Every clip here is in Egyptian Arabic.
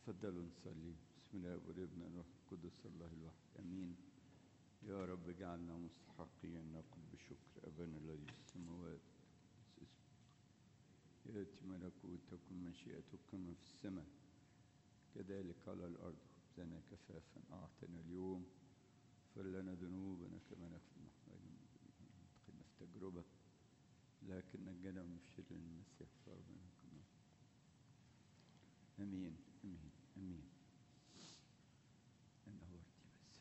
تفضلوا نصلي بسم الله والابن والروح القدس الله الواحد امين يا رب اجعلنا مستحقين نقل بشكر ابانا الذي في السماوات قدس اسمك ياتي ملكوتك مشيئتك كما في السماء كذلك على الارض خبزنا كفافا اعطنا اليوم اغفر لنا ذنوبنا كما نغفر نحن ادخلنا في تجربه لكن نجنا من شر المسيح فربنا كما امين امين امين انا ورتي بس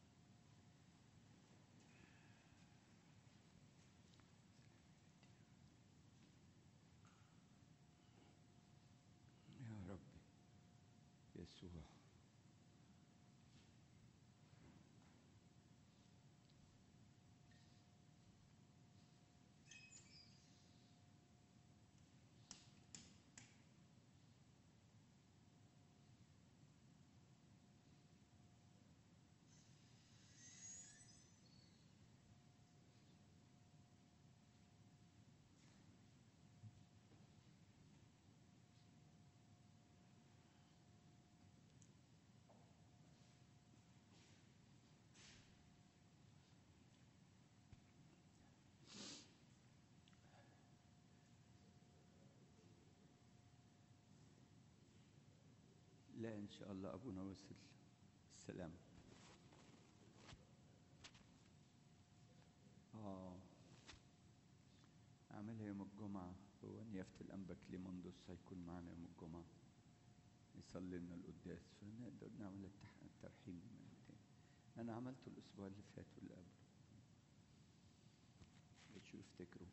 يا ربي يسوع لا ان شاء الله ابونا وصل السلام اه اعملها يوم الجمعه هو نيافه الانبا كليموندوس هيكون معنا يوم الجمعه يصلي لنا القداس فنقدر نعمل التح- الترحيم من تاني انا عملته الاسبوع اللي فات واللي قبله شو يفتكروا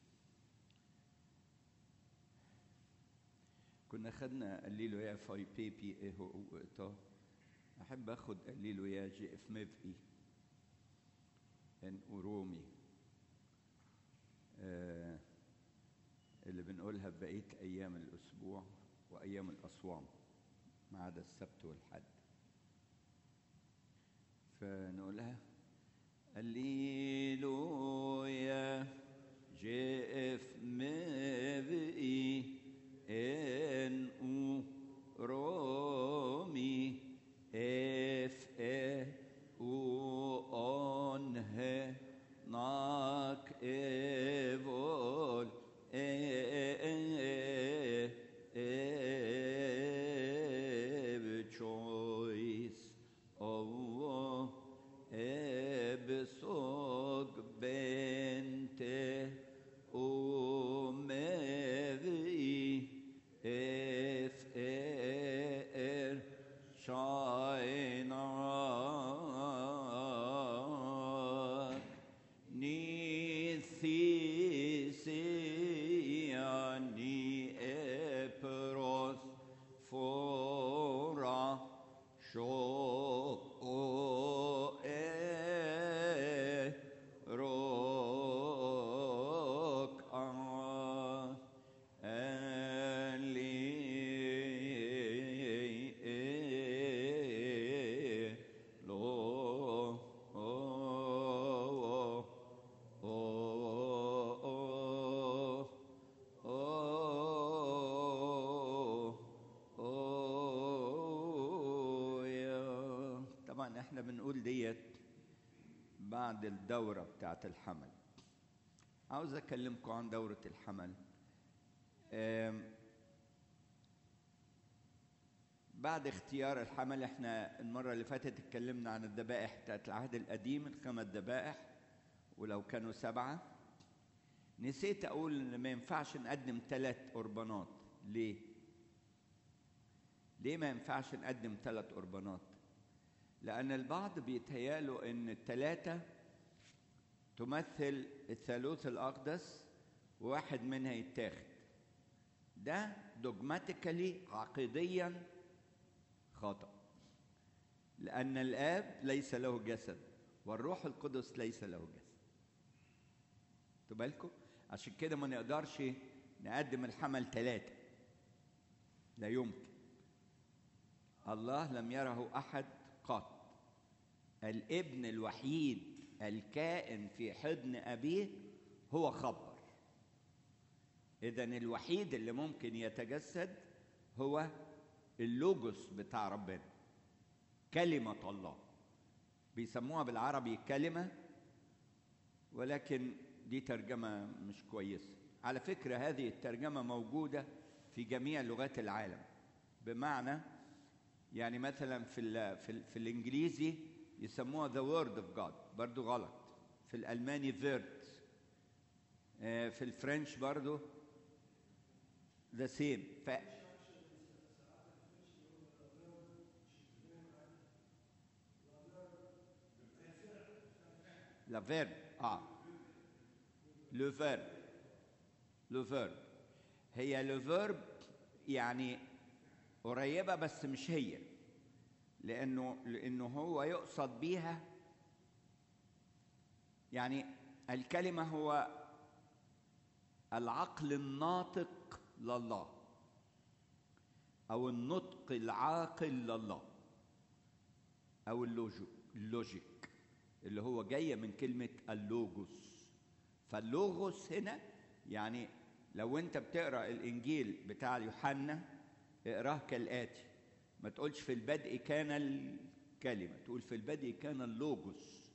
كنا خدنا قليلو يا فاي بيبي ايه هو وقتها احب اخد قليلو يا جي اف مفقي ان ورومي آه اللي بنقولها بقية أيام الأسبوع وأيام الأصوام ما عدا السبت والحد فنقولها هللويا جي اف مفقي ان او رومي اف ا او اون ه ناك ايفول choice of ebsog bente umevi if er shine ni thisia ni epros fora sho e rok a eli lo طبعا احنا بنقول ديت بعد الدورة بتاعت الحمل عاوز اكلمكم عن دورة الحمل آم، بعد اختيار الحمل احنا المرة اللي فاتت اتكلمنا عن الذبائح بتاعت العهد القديم الخمس ذبائح ولو كانوا سبعة نسيت اقول ان ما ينفعش نقدم ثلاث قربانات ليه؟ ليه ما ينفعش نقدم ثلاث قربانات؟ لأن البعض بيتهيألوا إن الثلاثة تمثل الثالوث الأقدس وواحد منها يتاخد ده دوجماتيكالي عقيديا خطأ لأن الآب ليس له جسد والروح القدس ليس له جسد خدوا بالكم عشان كده ما نقدرش نقدم الحمل ثلاثة لا يمكن الله لم يره أحد قط الابن الوحيد الكائن في حضن أبيه هو خبر إذا الوحيد اللي ممكن يتجسد هو اللوجوس بتاع ربنا كلمة الله بيسموها بالعربي كلمة ولكن دي ترجمة مش كويسة على فكرة هذه الترجمة موجودة في جميع لغات العالم بمعنى يعني مثلا في ال في, ال في الانجليزي يسموها the word of God برضو غلط في الالماني word في الفرنش برضو the same ف la verbe اه le verbe le verbe هي le verbe يعني قريبة بس مش هي لأنه لأنه هو يقصد بيها يعني الكلمة هو العقل الناطق لله أو النطق العاقل لله أو اللوجيك اللي هو جاية من كلمة اللوجوس فاللوغوس هنا يعني لو أنت بتقرأ الإنجيل بتاع يوحنا اقراه كالآتي ما تقولش في البدء كان الكلمة تقول في البدء كان اللوجوس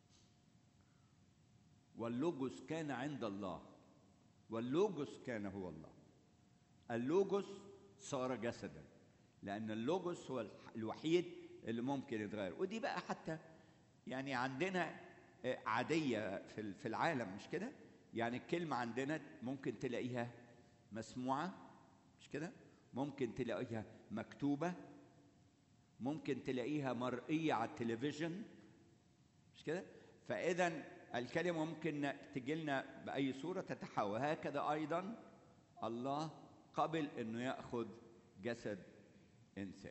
واللوجوس كان عند الله واللوجوس كان هو الله اللوجوس صار جسدا لأن اللوجوس هو الوحيد اللي ممكن يتغير ودي بقى حتى يعني عندنا عادية في العالم مش كده يعني الكلمة عندنا ممكن تلاقيها مسموعة مش كده ممكن تلاقيها مكتوبة ممكن تلاقيها مرئية على التلفزيون مش كده فإذا الكلمة ممكن تجي لنا بأي صورة تتحول هكذا أيضا الله قبل أنه يأخذ جسد إنسان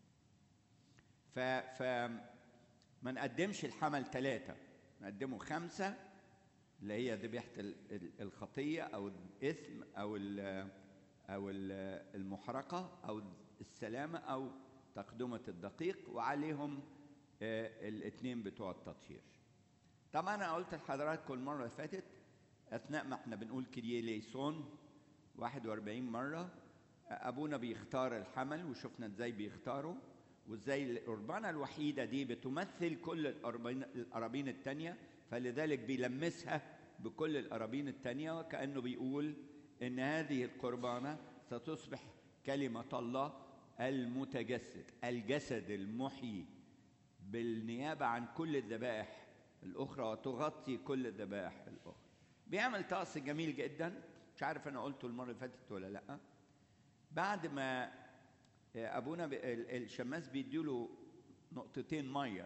ف, ف ما نقدمش الحمل ثلاثة نقدمه خمسة اللي هي ذبيحة الخطية أو الإثم أو أو المحرقة أو السلامة أو تقدمة الدقيق وعليهم الاثنين بتوع التطهير طبعا أنا قلت لحضراتكم المرة اللي فاتت أثناء ما احنا بنقول كريه ليسون 41 مرة أبونا بيختار الحمل وشفنا ازاي بيختاره وازاي القربانة الوحيدة دي بتمثل كل القرابين التانية فلذلك بيلمسها بكل القرابين التانية وكأنه بيقول ان هذه القربانه ستصبح كلمه الله المتجسد الجسد المحيي بالنيابه عن كل الذبائح الاخرى وتغطي كل الذبائح الاخرى بيعمل طقس جميل جدا مش عارف انا قلته المره اللي فاتت ولا لا بعد ما ابونا الشماس بيديله نقطتين ميه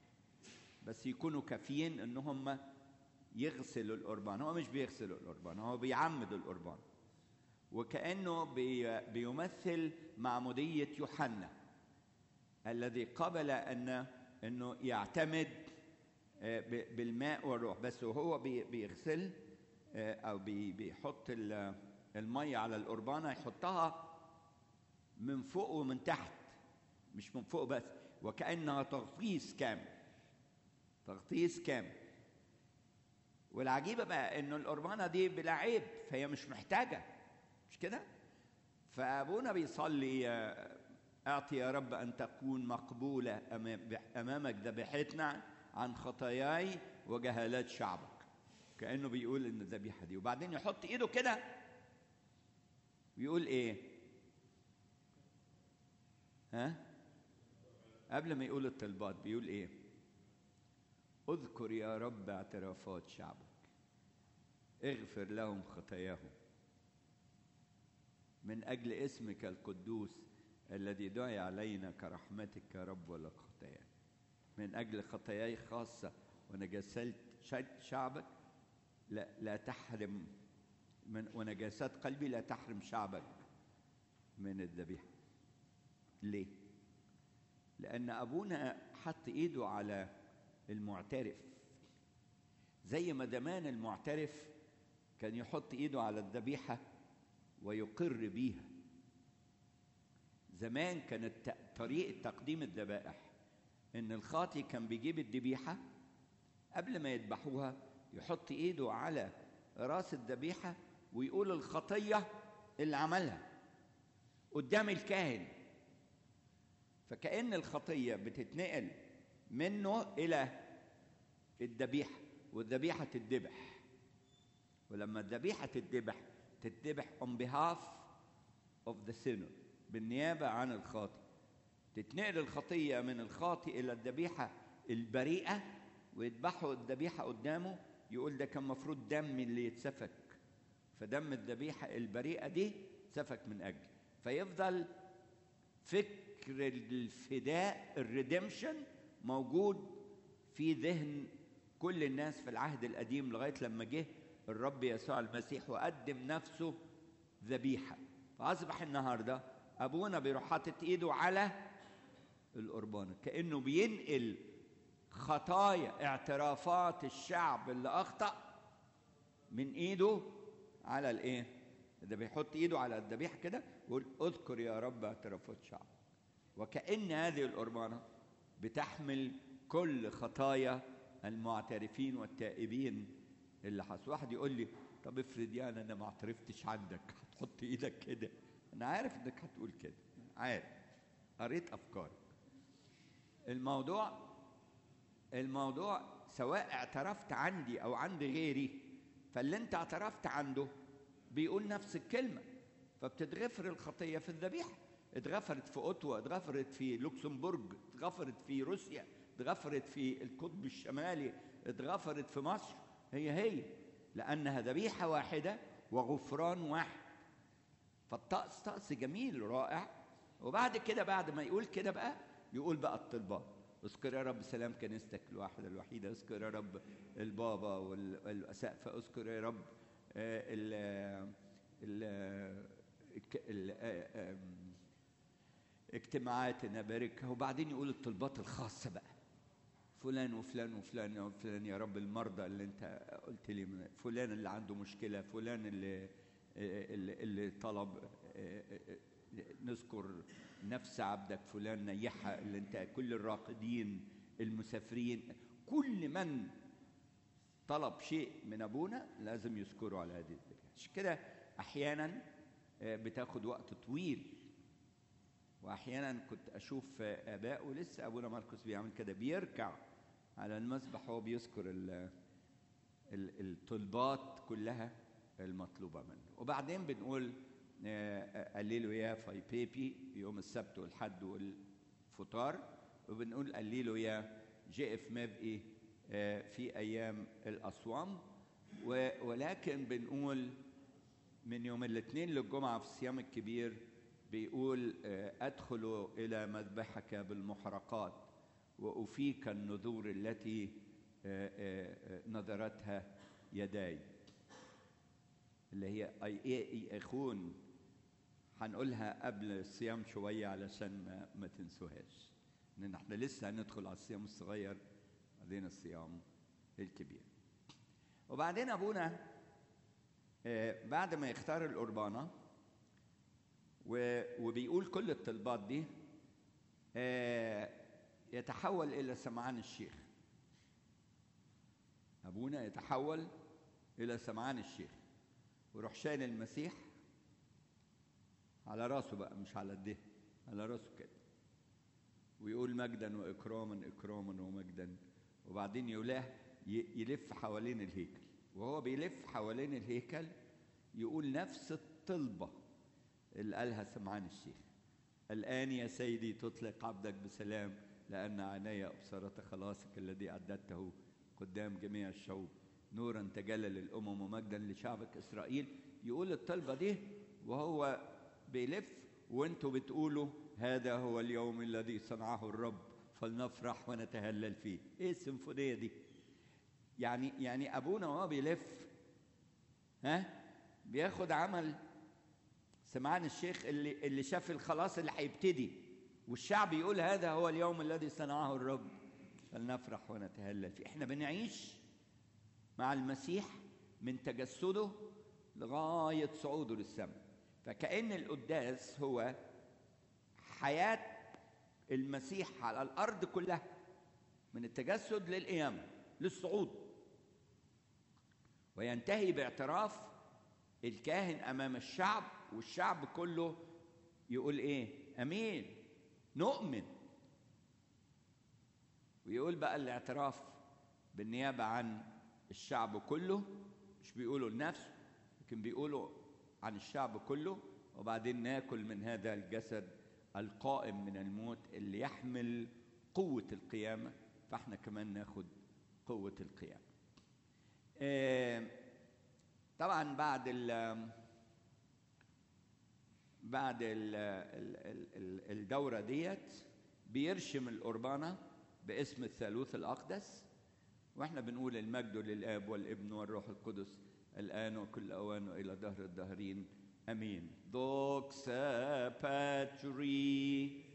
بس يكونوا كافيين ان هم يغسل القربان هو مش بيغسل القربان هو بيعمد القربان وكأنه بي بيمثل معمودية يوحنا الذي قبل أن أنه يعتمد بالماء والروح بس وهو بيغسل أو بيحط المية على القربانة يحطها من فوق ومن تحت مش من فوق بس وكأنها تغطيس كامل تغطيس كامل والعجيبة بقى إنه القربانة دي بلا عيب فهي مش محتاجة مش كده؟ فأبونا بيصلي أعطي يا رب أن تكون مقبولة أمامك ذبيحتنا عن خطاياي وجهالات شعبك كأنه بيقول إن الذبيحة دي وبعدين يحط إيده كده ويقول إيه؟ ها؟ قبل ما يقول الطلبات بيقول إيه؟ اذكر يا رب اعترافات شعبك اغفر لهم خطاياهم من اجل اسمك القدوس الذي دعي علينا كرحمتك يا رب ولا خطاياي من اجل خطاياي خاصه ونجاسات شعبك لا, لا تحرم من ونجاسات قلبي لا تحرم شعبك من الذبيحه ليه لان ابونا حط ايده على المعترف زي ما زمان المعترف كان يحط ايده على الذبيحه ويقر بيها زمان كانت طريقه تقديم الذبائح ان الخاطي كان بيجيب الذبيحه قبل ما يذبحوها يحط ايده على راس الذبيحه ويقول الخطيه اللي عملها قدام الكاهن فكأن الخطية بتتنقل منه إلى الذبيحة والذبيحة تتذبح ولما الذبيحة تتذبح تتذبح on behalf of the sinner بالنيابة عن الخاطئ تتنقل الخطية من الخاطئ إلى الذبيحة البريئة ويذبحوا الذبيحة قدامه يقول ده كان مفروض دم اللي يتسفك فدم الذبيحة البريئة دي سفك من أجل فيفضل فكر الفداء الريديمشن موجود في ذهن كل الناس في العهد القديم لغاية لما جه الرب يسوع المسيح وقدم نفسه ذبيحة فأصبح النهاردة أبونا بيروح حاطط إيده على القربان كأنه بينقل خطايا اعترافات الشعب اللي أخطأ من إيده على الإيه؟ ده بيحط إيده على الذبيحة كده ويقول اذكر يا رب اعترافات شعب وكأن هذه القربانة بتحمل كل خطايا المعترفين والتائبين اللي حصل واحد يقول لي طب افرض يعني انا ما اعترفتش عندك هتحط ايدك كده انا عارف انك هتقول كده عارف قريت افكارك الموضوع الموضوع سواء اعترفت عندي او عند غيري فاللي انت اعترفت عنده بيقول نفس الكلمه فبتتغفر الخطيه في الذبيحه اتغفرت في اوتوا اتغفرت في لوكسمبورج اتغفرت في روسيا اتغفرت في القطب الشمالي اتغفرت في مصر هي هي لانها ذبيحه واحده وغفران واحد فالطقس طقس جميل رائع وبعد كده بعد ما يقول كده بقى يقول بقى الطلبات اذكر يا رب سلام كنيستك الواحده الوحيده اذكر يا رب البابا والاسقفه اذكر يا رب ال ال ال اجتماعاتنا باركها وبعدين يقول الطلبات الخاصه بقى فلان وفلان وفلان وفلان يا رب المرضى اللي انت قلت لي فلان اللي عنده مشكله فلان اللي اللي, اللي طلب نذكر نفس عبدك فلان نيحها اللي انت كل الراقدين المسافرين كل من طلب شيء من ابونا لازم يذكره على هذه الذبيحه عشان كده احيانا بتاخد وقت طويل واحيانا كنت اشوف اباء ولسه ابونا ماركوس بيعمل كده بيركع على المسبح وهو بيذكر ال الطلبات كلها المطلوبه منه وبعدين بنقول قللوا يا فاي بيبي يوم السبت والحد والفطار وبنقول قللوا يا جي اف مبقي في ايام الاصوام ولكن بنقول من يوم الاثنين للجمعه في الصيام الكبير بيقول ادخل الى مذبحك بالمحرقات وافيك النذور التي نذرتها يداي اللي هي اي اخون هنقولها قبل الصيام شويه علشان ما, ما تنسوهاش لان احنا لسه هندخل على الصيام الصغير بعدين الصيام الكبير وبعدين ابونا بعد ما يختار القربانه وبيقول كل الطلبات دي يتحول الى سمعان الشيخ ابونا يتحول الى سمعان الشيخ ويروح شايل المسيح على راسه بقى مش على الده على راسه كده ويقول مجدا واكراما اكراما ومجدا وبعدين يولاه يلف حوالين الهيكل وهو بيلف حوالين الهيكل يقول نفس الطلبه اللي قالها سمعان الشيخ الآن يا سيدي تطلق عبدك بسلام لأن عيني أبصرت خلاصك الذي أعددته قدام جميع الشعوب نورا تجلى للأمم ومجدا لشعبك إسرائيل يقول الطلبة دي وهو بيلف وانتوا بتقولوا هذا هو اليوم الذي صنعه الرب فلنفرح ونتهلل فيه ايه السيمفونية دي يعني يعني ابونا وهو بيلف ها بياخد عمل سمعان الشيخ اللي اللي شاف الخلاص اللي هيبتدي والشعب يقول هذا هو اليوم الذي صنعه الرب فلنفرح ونتهلل فيه احنا بنعيش مع المسيح من تجسده لغاية صعوده للسماء فكأن القداس هو حياة المسيح على الأرض كلها من التجسد للقيامة للصعود وينتهي باعتراف الكاهن أمام الشعب والشعب كله يقول إيه أمين نؤمن ويقول بقى الاعتراف بالنيابة عن الشعب كله مش بيقولوا لنفسه لكن بيقولوا عن الشعب كله وبعدين ناكل من هذا الجسد القائم من الموت اللي يحمل قوة القيامة فاحنا كمان ناخد قوة القيامة آه، طبعا بعد ال بعد ال ال ال ال الدورة ديت بيرشم القربانة باسم الثالوث الأقدس واحنا بنقول المجد للآب والابن والروح القدس الآن وكل أوان وإلى دهر الدهرين أمين دوكسا باتري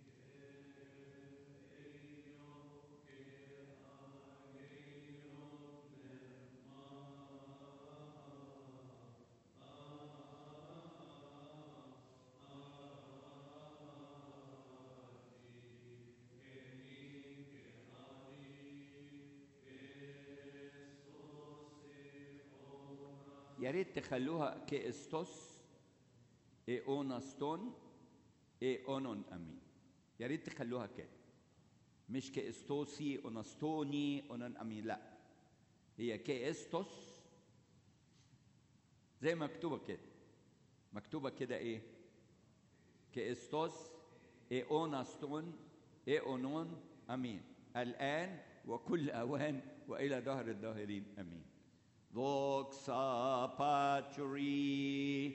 يا ريت تخلوها كاستوس اي اوناستون اي اونون امين يا ريت تخلوها كده مش كاستوسي اوناستوني اونون امين لا هي كاستوس زي ما مكتوبه كده مكتوبه كده ايه كاستوس اي اوناستون اي اونون امين الان وكل اوان والى دهر الداهرين امين Voxa Patri.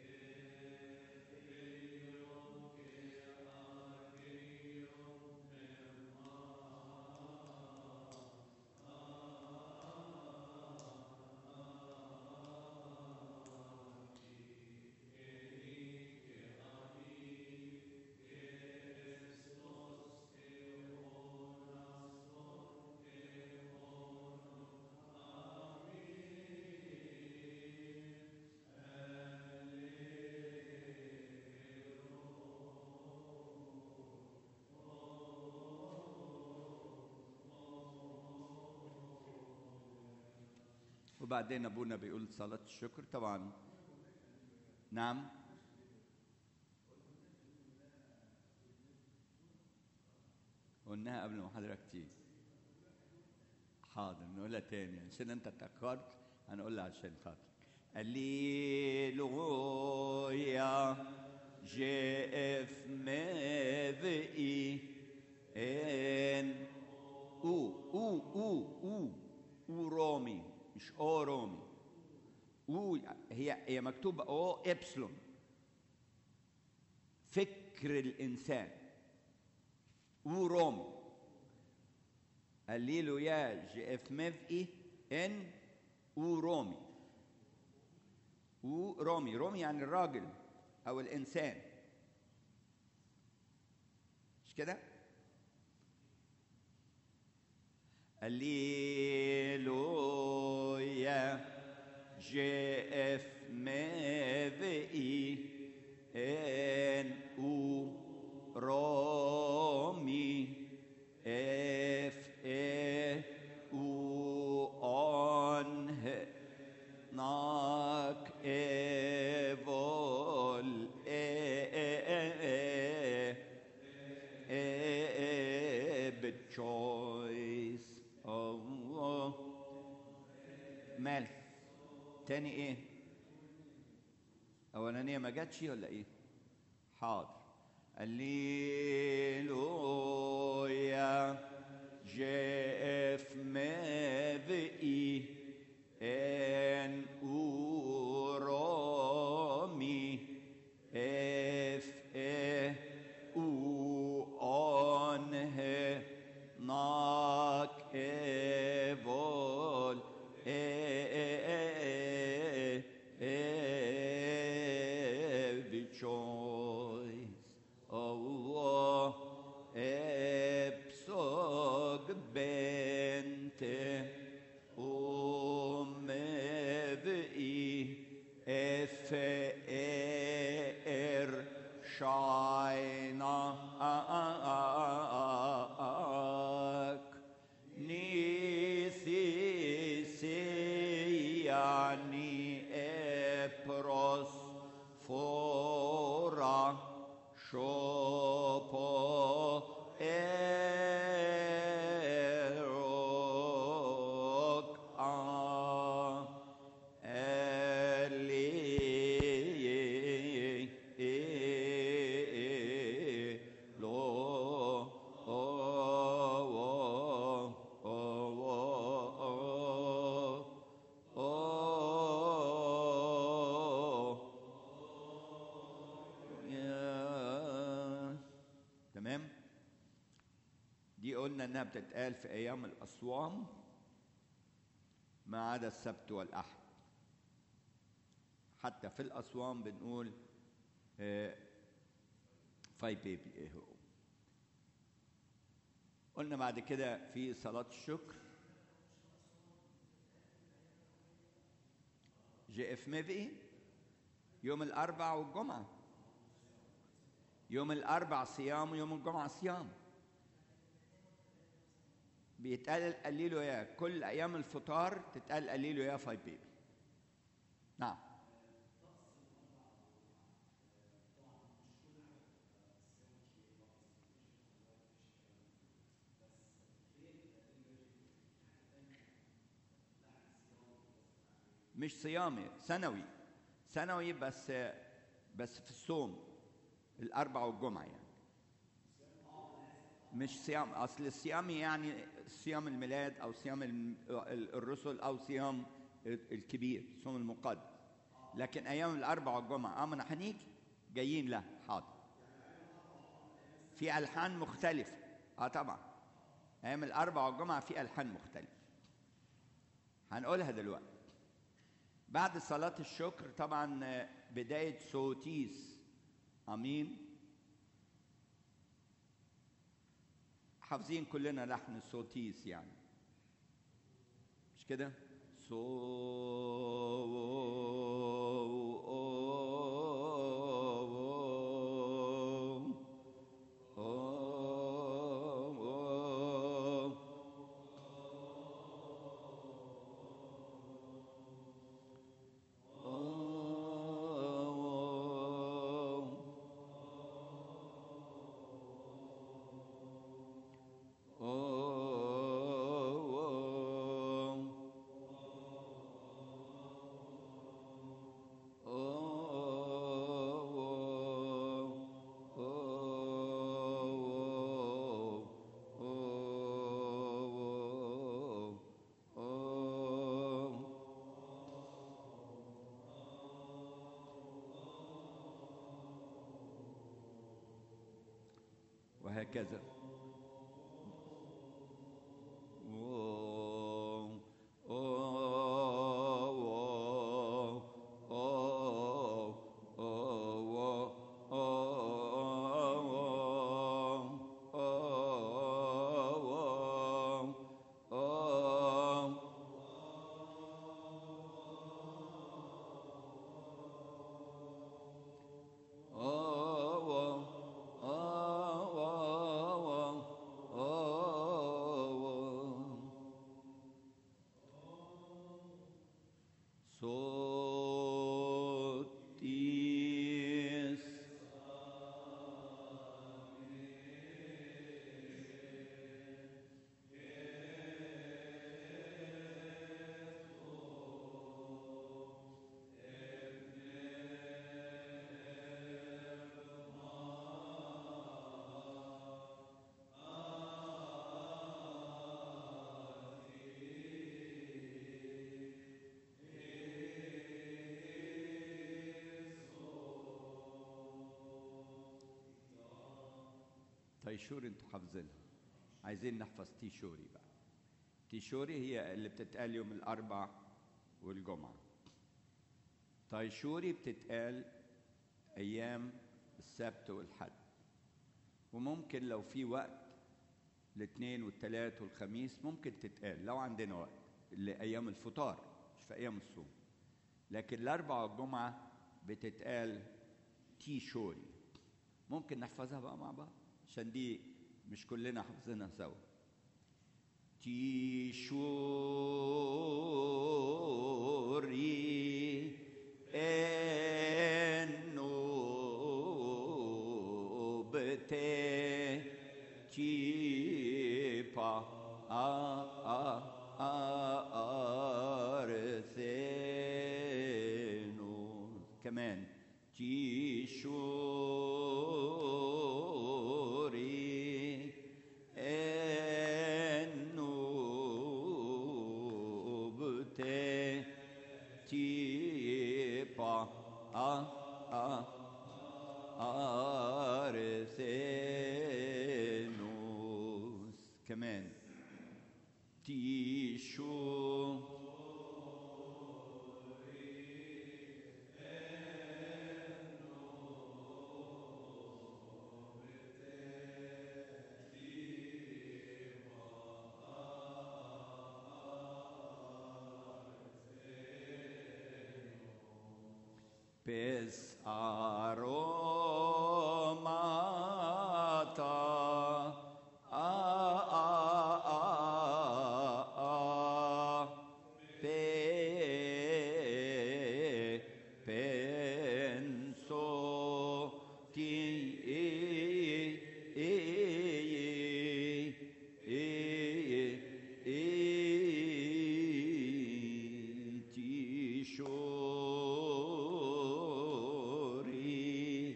وبعدين ابونا بيقول صلاه الشكر طبعا نعم قلناها قبل ما حضرتك تيجي حاضر نقولها تاني عشان انت اتاخرت هنقولها عشان خاطر هللويا جيف مذئي ان او او او او او رومي مش او رومي او هي هي مكتوبه او ابسلون فكر الانسان او رومي قليلو يا جي اف مفئي ان او رومي او رومي رومي يعني الراجل او الانسان مش كده هللويا جي اف مفئي ان او رومي اف اي او اون ناك ايفول بالتشويس الله مال تاني ايه اولانيه ما جاتش ولا ايه حاضر هللويا جيف مذئي ان اورومي اف ا او انه ناك ايفول every choice of war. دي قلنا انها بتتقال في ايام الاصوام ما عدا السبت والاحد حتى في الاصوام بنقول فاي بيبي ايه هو قلنا بعد كده في صلاة الشكر جي اف ميفي يوم الأربع والجمعة يوم الأربع صيام ويوم الجمعة صيام بيتقال قليلوا يا كل أيام الفطار تتقال قليلوا يا فاي بيبي نعم مش صيامي سنوي سنوي بس بس في الصوم الأربع والجمعة يعني مش صيام أصل الصيام يعني صيام الميلاد أو صيام الرسل أو صيام الكبير صوم المقدس لكن أيام الأربع والجمعة أه ما هنيجي جايين له حاضر في ألحان مختلفة أه طبعا أيام الأربع والجمعة في ألحان مختلفة هنقولها دلوقتي بعد صلاة الشكر طبعا بداية سوتيس أمين حافظين كلنا لحن سوتيس يعني مش كده وهكذا صوتيس تيشوري انتوا حافظينها عايزين نحفظ تيشوري بقى تيشوري هي اللي بتتقال يوم الاربع والجمعه تيشوري بتتقال ايام السبت والحد وممكن لو في وقت الاثنين والثلاث والخميس ممكن تتقال لو عندنا وقت لايام الفطار مش في ايام الصوم لكن الاربع والجمعه بتتقال تيشوري ممكن نحفظها بقى مع بعض عشان دي مش كلنا حافظينها سوا تيشوري انو بتي تيبا ا ا ا ارثينو كمان تيشوري انو بتي تيبا ا ا ارثينوس كمان تيشو Pes aromata a a a a pe penso ti e e e e ti shori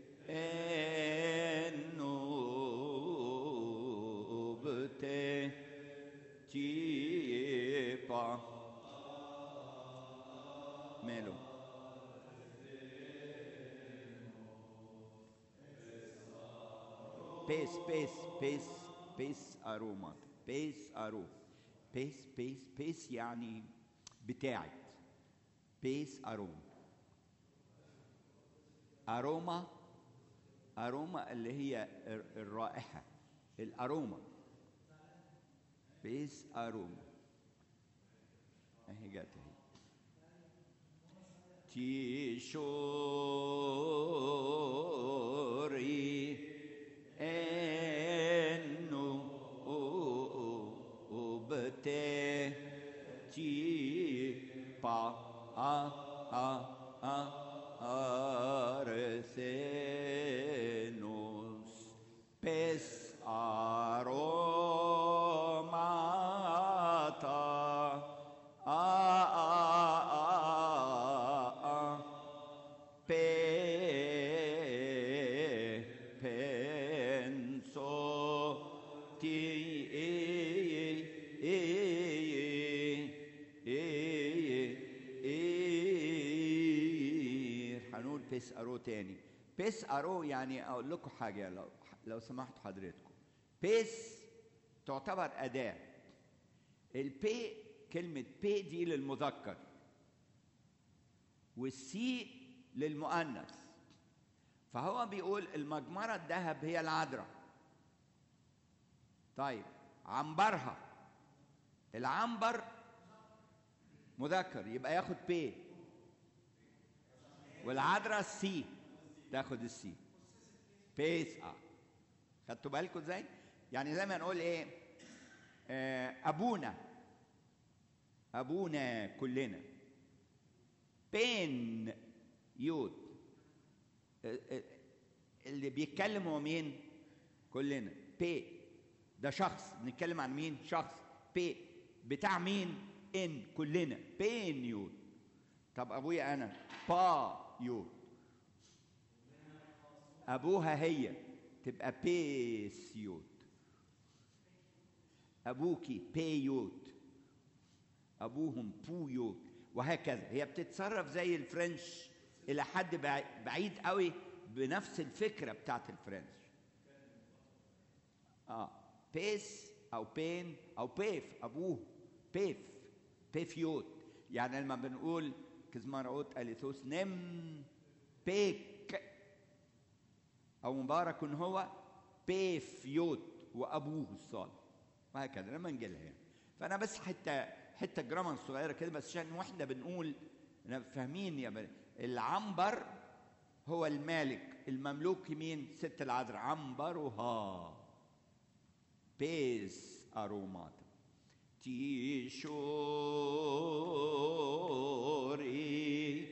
enubte ti pa melo بيس بيس بيس بيس أروما بيس أرو بيس بيس بيس يعني بتاعت بيس أروما أروما أروما اللي هي الر- الرائحة الأروما بيس أروما أهي جت أهي تشوري انه وبتي تي با ا ا ا ارثينوس بس aromaتا a a a a pe penso ti e e e e هنقول بيس ارو تاني بيس ارو يعني اقول لكم حاجه لو لو سمحتوا حضرتكم بيس تعتبر اداه البي كلمه بي دي للمذكر والسي للمؤنث فهو بيقول المجمرة الذهب هي العذراء طيب عنبرها العنبر مذكر يبقى ياخد بي والعذراء سي تاخد السي بيس اه خدتوا بالكم ازاي؟ يعني زي ما نقول ايه آه ابونا ابونا كلنا بين يود ال- ال- اللي بيتكلم هو مين كلنا بي ده شخص بنتكلم عن مين شخص بي بتاع مين ان كلنا بين يود طب ابويا انا با يود ابوها هي تبقى بيس يود ابوكي بي يود ابوهم بو يود وهكذا هي بتتصرف زي الفرنش الى حد بع- بعيد قوي بنفس الفكره بتاعت الفرنش اه بيس او بين او بيف ابوه بيف بيف يود يعني لما بنقول كزمارعوت اليثوس نم بيك او مبارك هو بيف يود وابوه الصالح وهكذا لما نجيلها يعني فانا بس حته حته جرامر صغيره كده بس عشان واحنا بنقول أنا فاهمين يا بني العنبر هو المالك المملوك مين ست العذراء عنبرها بيز اروماتا تيشوري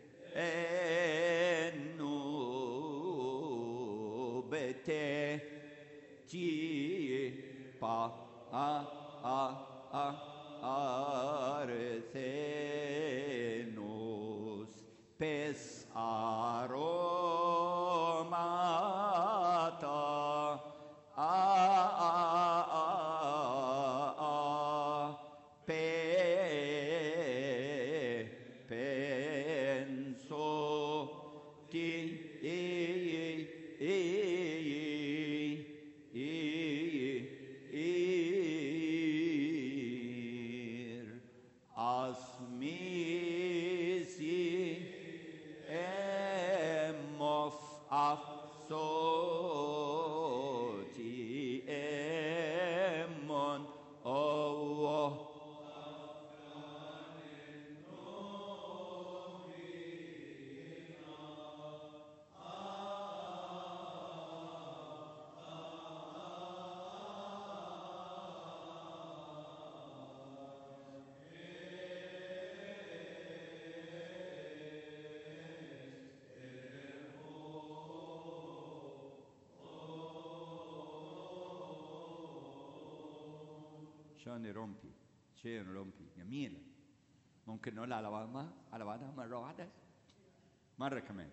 انو بته تي با ا ا ا arthenos pes aromata a a a a pe penso ti e e e e e شاني رومبي شين رومبي جميلة ممكن نقول على بعضها على بعضها مرة واحدة مرة كمان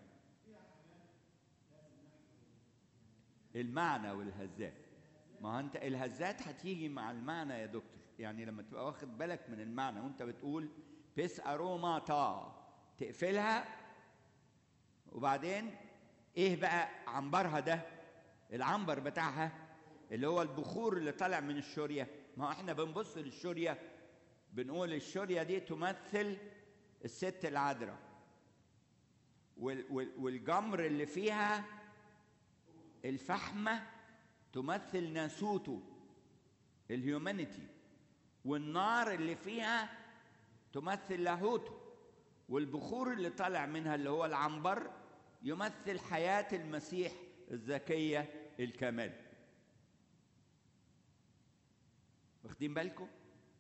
المعنى والهزات ما هو انت الهزات هتيجي مع المعنى يا دكتور يعني لما تبقى واخد بالك من المعنى وانت بتقول بس اروماتا تقفلها وبعدين ايه بقى عنبرها ده العنبر بتاعها اللي هو البخور اللي طالع من الشوريه ما هو احنا بنبص للشوريه بنقول الشوريه دي تمثل الست العذراء وال- وال- والجمر اللي فيها الفحمه تمثل ناسوته الهيومانيتي والنار اللي فيها تمثل لاهوته والبخور اللي طالع منها اللي هو العنبر يمثل حياة المسيح الذكية الكمال واخدين بالكم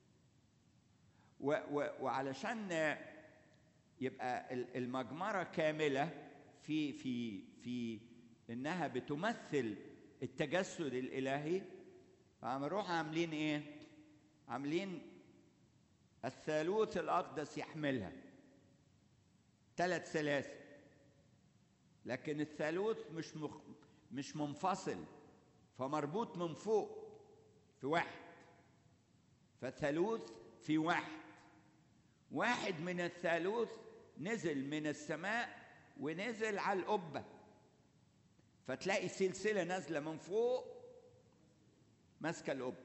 و و وعلشان يبقى ال- المجمرة كاملة في في في انها بتمثل التجسد الالهي فعملوها عاملين ايه عاملين الثالوث الاقدس يحملها ثلاث سلاسل لكن الثالوث مش مخ... مش منفصل فمربوط من فوق في واحد فالثالوث في واحد واحد من الثالوث نزل من السماء ونزل على القبة فتلاقي سلسلة نازلة من فوق ماسكة القبة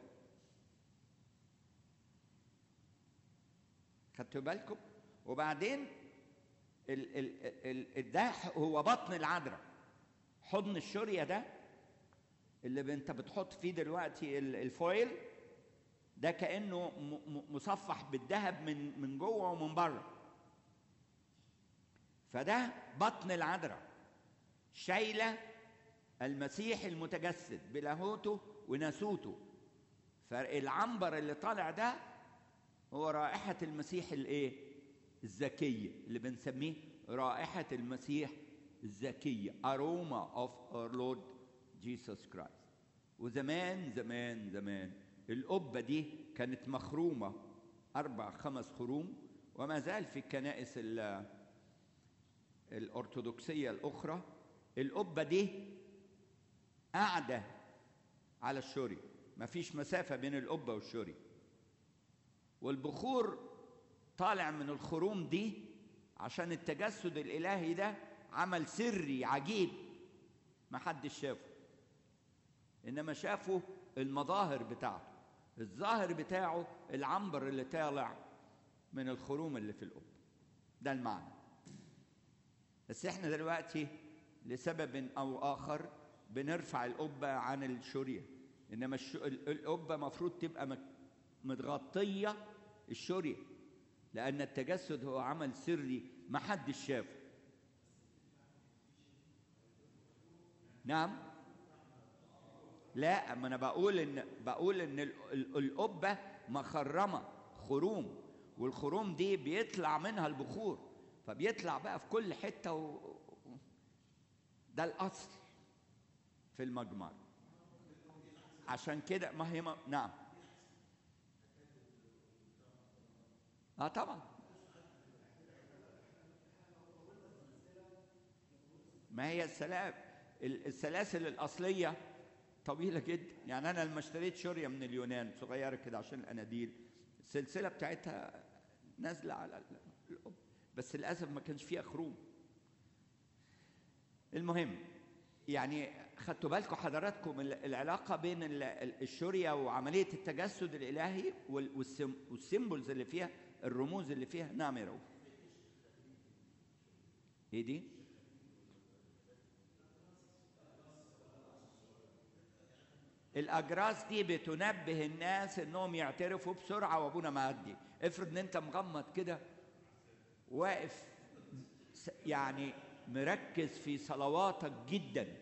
خدتوا بالكم وبعدين ال ال ال ال ده هو بطن العذراء حضن الشورية ده اللي انت بتحط فيه دلوقتي ال- الفويل ده كانه م- م- مصفح بالذهب من من جوه ومن بره فده بطن العذراء شايله المسيح المتجسد بلاهوته وناسوته فالعنبر اللي طالع ده هو رائحة المسيح الايه؟ الزكية اللي بنسميه رائحة المسيح الزكية aroma of our Lord Jesus Christ وزمان زمان زمان القبة دي كانت مخرومة أربع خمس خروم وما زال في الكنائس ال- الأرثوذكسية الأخرى القبة دي قاعدة على الشوري مفيش مسافة بين القبة والشوري والبخور طالع من الخروم دي عشان التجسد الإلهي ده عمل سري عجيب ما حدش شافه إنما شافه المظاهر بتاعته الظاهر بتاعه العنبر اللي طالع من الخروم اللي في القبة ده المعنى بس احنا دلوقتي لسبب او اخر بنرفع القبه عن الشوريه انما الش- ال- القبه مفروض تبقى مك- متغطيه الشوريه لان التجسد هو عمل سري ما حدش شافه نعم لا ما انا بقول ان بقول ان ال- ال- القبه مخرمه خروم والخروم دي بيطلع منها البخور فبيطلع بقى في كل حته و... ده الاصل في المجمر عشان كده ما هي ما... نعم اه طبعا ما هي السلاسل السلاسل الاصليه طويله جدا يعني انا لما اشتريت شوريه من اليونان صغيره كده عشان الاناديل السلسله بتاعتها نازله على ال- القب بس للاسف ما كانش فيها خروم المهم يعني خدتوا بالكم حضراتكم ال- العلاقه بين ال- ال- الشوريه وعمليه التجسد الالهي وال- والسم- والسيمبلز اللي فيها الرموز اللي فيها نعم يا رب ايه دي؟ الاجراس دي بتنبه الناس انهم يعترفوا بسرعه وابونا معدي افرض ان انت مغمض كده واقف س- يعني مركز في صلواتك جدا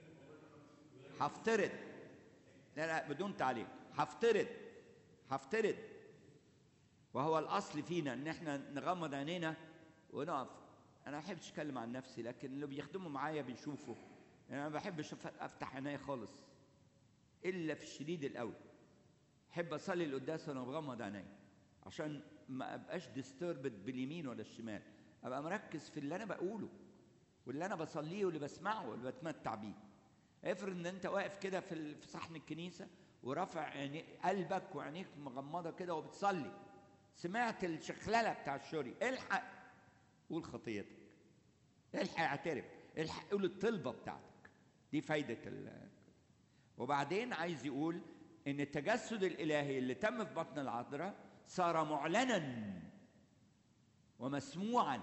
هفترض لا لا بدون تعليق هفترض هفترض وهو الاصل فينا ان احنا نغمض عينينا ونقف انا ما بحبش اتكلم عن نفسي لكن اللي بيخدموا معايا بيشوفوا انا ما بحبش أف- افتح عيني خالص الا في الشديد القوي احب اصلي القداس وانا مغمض عيني عشان ما ابقاش ديستربد باليمين ولا الشمال ابقى مركز في اللي انا بقوله واللي انا بصليه واللي بسمعه واللي بتمتع بيه افرض ان انت واقف كده في ال- في صحن الكنيسه ورافع عيني قلبك وعينيك مغمضه كده وبتصلي سمعت الشخلله بتاع الشوري الحق قول خطيتك الحق اعترف الحق قول الطلبه بتاعتك دي فايده ال وبعدين عايز يقول ان التجسد الالهي اللي تم في بطن العذراء صار معلنا ومسموعا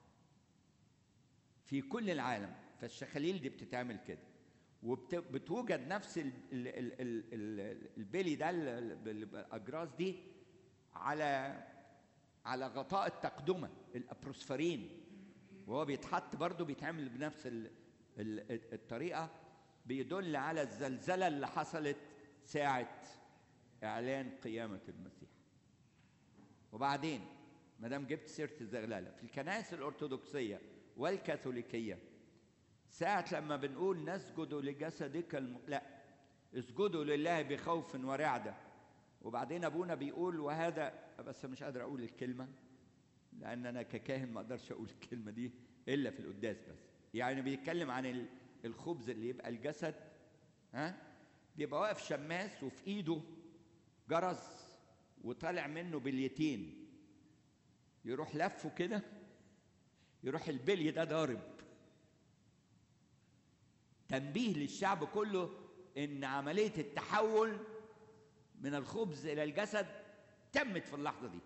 في كل العالم فالشخاليل دي بتتعمل كده وبتوجد نفس ال ال ال ال ال البلي ده ال- ال- الاجراس دي على على غطاء التقدمه الابروسفرين وهو بيتحط برضه بيتعمل بنفس ال ال الطريقه بيدل على الزلزله اللي حصلت ساعه اعلان قيامه المسيح وبعدين ما دام جبت سيره الزغلله في الكنائس الارثوذكسيه والكاثوليكيه ساعة لما بنقول نسجد لجسدك الم... لا اسجدوا لله بخوف ورعدة وبعدين أبونا بيقول وهذا بس مش قادر أقول الكلمة لأن أنا ككاهن ما أقدرش أقول الكلمة دي إلا في القداس بس يعني بيتكلم عن ال- الخبز اللي يبقى الجسد ها بيبقى واقف شماس وفي إيده جرس وطالع منه بليتين يروح لفه كده يروح البلي ده ضارب تنبيه للشعب كله ان عمليه التحول من الخبز الى الجسد تمت في اللحظه دي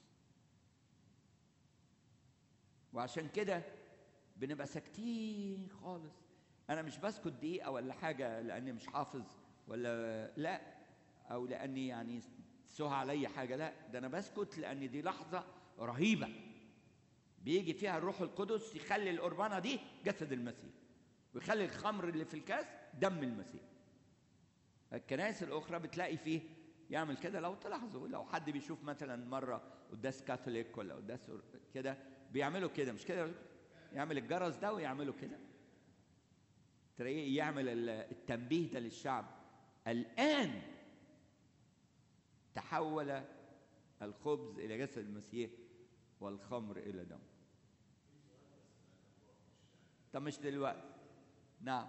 وعشان كده بنبقى ساكتين خالص انا مش بسكت دقيقه ولا حاجه لاني مش حافظ ولا لا او لاني يعني سهى عليا حاجه لا ده انا بسكت لان دي لحظه رهيبه بيجي فيها الروح القدس يخلي القربانه دي جسد المسيح ويخلي الخمر اللي في الكاس دم المسيح الكنائس الاخرى بتلاقي فيه يعمل كده لو تلاحظوا لو حد بيشوف مثلا مره قداس كاثوليك ولا قداس كده بيعملوا كده مش كده يعمل الجرس ده ويعملوا كده تلاقيه يعمل ال- التنبيه ده للشعب الان تحول الخبز الى جسد المسيح والخمر الى دم طب مش دلوقتي نعم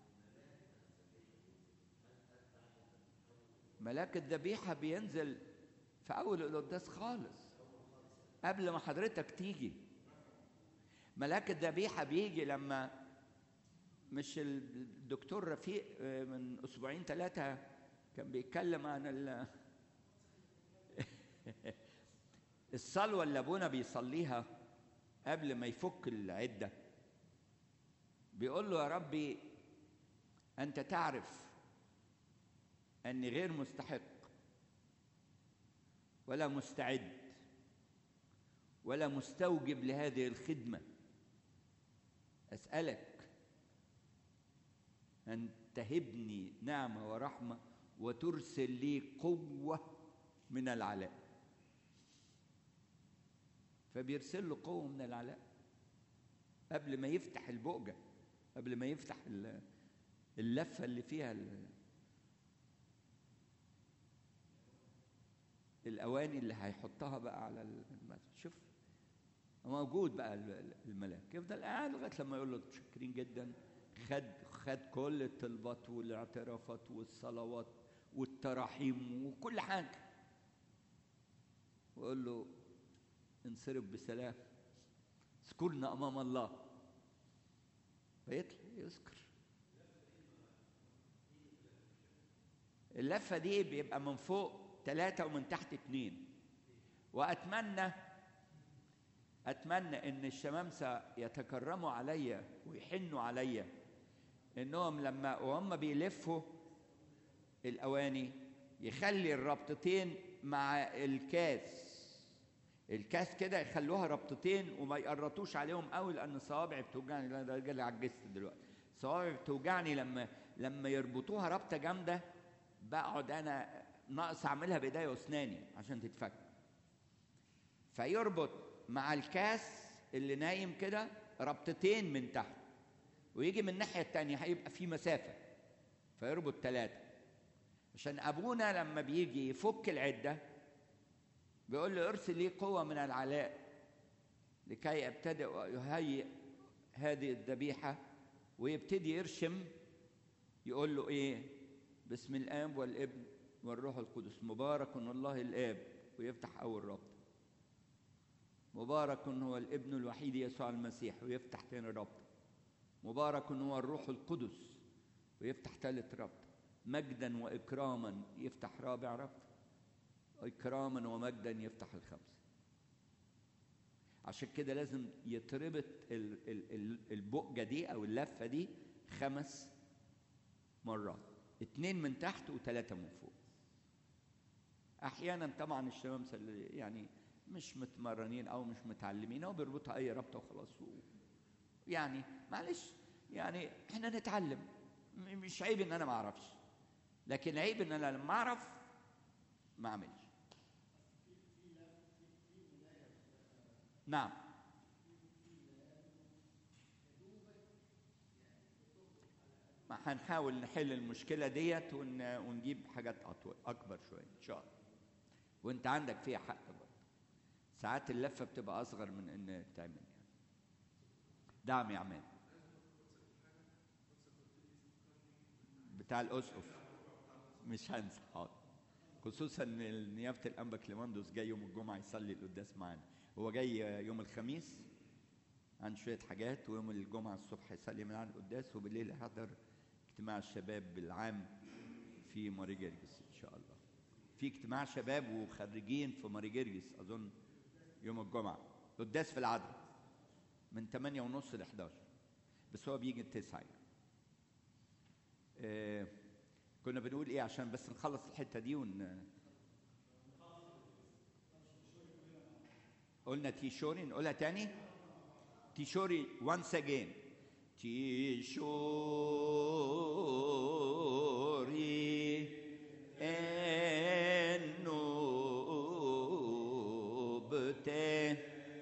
ملاك الذبيحة بينزل في أول القداس خالص قبل ما حضرتك تيجي ملاك الذبيحة بيجي لما مش الدكتور رفيق آه، من أسبوعين ثلاثة كان بيتكلم عن ال- الصلوة اللي أبونا بيصليها قبل ما يفك العدة بيقول له يا ربي أنت تعرف أني غير مستحق ولا مستعد ولا مستوجب لهذه الخدمة أسألك أن تهبني نعمة ورحمة وترسل لي قوة من العلاء فبيرسل له قوة من العلاء قبل ما يفتح البؤجة قبل ما يفتح ال- اللفة اللي فيها ال- الأواني اللي هيحطها بقى على المسجد شوف موجود بقى ال- ال- الملاك يفضل قاعد لغاية لما يقول له متشكرين جدا خد خد كل الطلبات والاعترافات والصلوات والتراحيم وكل حاجة ويقول له انصرف بسلام اذكرنا امام الله فيطلع يذكر اللفه دي بيبقى من فوق ثلاثه ومن تحت اثنين واتمنى اتمنى ان الشمامسه يتكرموا عليا ويحنوا عليا انهم لما وهم بيلفوا الاواني يخلي الربطتين مع الكاس الكاس كده يخلوها ربطتين وما يقرطوش عليهم قوي لان صوابعي بتوجعني لا ده رجالي عجزت دلوقتي صوابعي بتوجعني لما لما يربطوها ربطه جامده بقعد انا ناقص اعملها بايديا واسناني عشان تتفك فيربط مع الكاس اللي نايم كده ربطتين من تحت ويجي من الناحيه التانيه هيبقى في مسافه فيربط ثلاثه عشان ابونا لما بيجي يفك العده بيقول له ارسل لي قوه من العلاء لكي ابتدئ ويهيئ هذه الذبيحه ويبتدي يرشم يقول له ايه باسم الاب والابن والروح القدس مبارك الله الاب ويفتح اول ربط مبارك هو الابن الوحيد يسوع المسيح ويفتح تاني ربط مبارك هو الروح القدس ويفتح ثالث ربط مجدا واكراما يفتح رابع ربط اكراما ومجدا يفتح الخمسه عشان كده لازم يتربط البقجه دي او اللفه دي خمس مرات اتنين من تحت وثلاثه من فوق احيانا طبعا الشمامسه اللي يعني مش متمرنين او مش متعلمين او بيربطها اي ربطه وخلاص و... يعني معلش يعني احنا نتعلم مش عيب ان انا ما اعرفش لكن عيب ان انا لما اعرف ما اعملش نعم ما هنحاول نحل المشكلة ديت ون... ونجيب حاجات أطول أكبر شوية إن شاء الله وأنت عندك فيها حق برضه ساعات اللفة بتبقى أصغر من إن تعمل يعني دعم يا عماد بتاع الأسقف مش هنسى حاضر خصوصا ان نيافه الانبا كليماندوس جاي يوم الجمعه يصلي القداس معانا هو جاي يوم الخميس عن شويه حاجات ويوم الجمعه الصبح يصلي معانا القداس وبالليل يحضر اجتماع الشباب العام في ماري جرجس ان شاء الله في اجتماع شباب وخريجين في ماري جرجس اظن يوم الجمعه قداس في العدل من 8 ونص ل 11 بس هو بيجي التسعة يعني. آه كنا بنقول ايه عشان بس نخلص الحته دي ون قلنا تيشوري نقولها تاني تيشوري once again تيشوري النوبته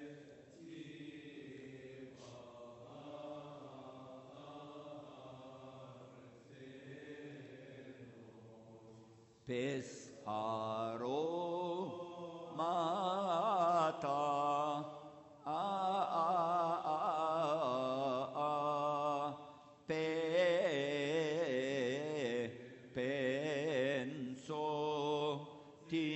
pesaro mata a a a a pe penso ti